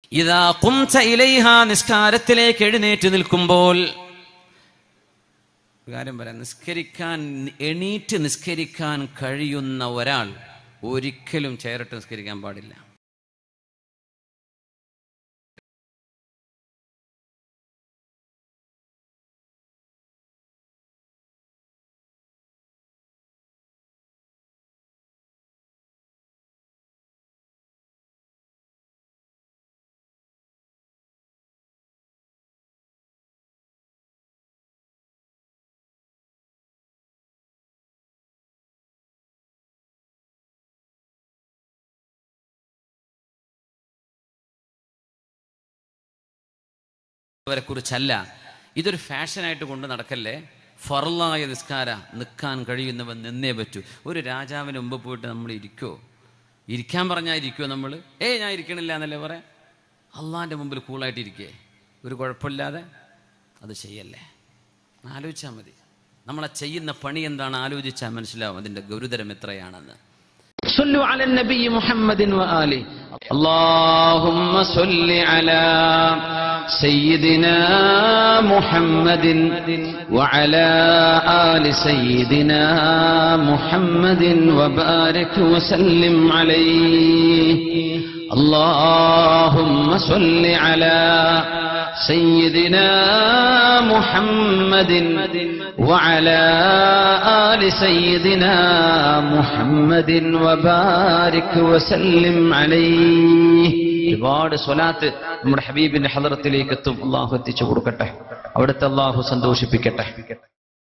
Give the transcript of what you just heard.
ഇതാ കുംസ ഇലൈഹ നിസ്കാരത്തിലേക്ക് എഴുന്നേറ്റ് നിൽക്കുമ്പോൾ ഒരു കാര്യം പറയാം നിസ്കരിക്കാൻ എണീറ്റ് നിസ്കരിക്കാൻ കഴിയുന്ന ഒരാൾ ഒരിക്കലും ചേരട്ട് നിസ്കരിക്കാൻ പാടില്ല അവരെ കുറിച്ചല്ല ഇതൊരു ഫാഷനായിട്ട് കൊണ്ട് നടക്കല്ലേ ഫറലായ നിസ്കാര നിൽക്കാൻ കഴിയുന്നവൻ നിന്നേ പറ്റൂ ഒരു രാജാവിന് മുമ്പ് പോയിട്ട് നമ്മൾ ഇരിക്കോ ഇരിക്കാൻ പറഞ്ഞാൽ ഇരിക്കുമോ നമ്മൾ ഏയ് ഞാൻ ഇരിക്കണില്ല എന്നല്ലേ പറയാം അള്ളാൻ്റെ മുമ്പിൽ കൂളായിട്ട് ഇരിക്കേ ഒരു കുഴപ്പമില്ലാതെ അത് ചെയ്യല്ലേ ആലോചിച്ചാൽ മതി നമ്മളെ ചെയ്യുന്ന പണി എന്താണ് ആലോചിച്ചാൽ മനസ്സിലാവും അതിൻ്റെ ഗുരുതരം എത്രയാണെന്ന് صلوا على النبي محمد وآله اللهم صل على سيدنا محمد وعلى آل سيدنا محمد وبارك وسلم عليه اللهم صل على سيدنا محمد وعلى آل سيدنا محمد وبارك وسلم عليه ഒരുപാട് സ്വലാത്ത് നമ്മുടെ ഹബീബിന്റെ ഹലറത്തിലേക്ക് എത്തും അള്ളാഹു എത്തിച്ചു കൊടുക്കട്ടെ അവിടുത്തെ അള്ളാഹു സന്തോഷിപ്പിക്കട്ടെ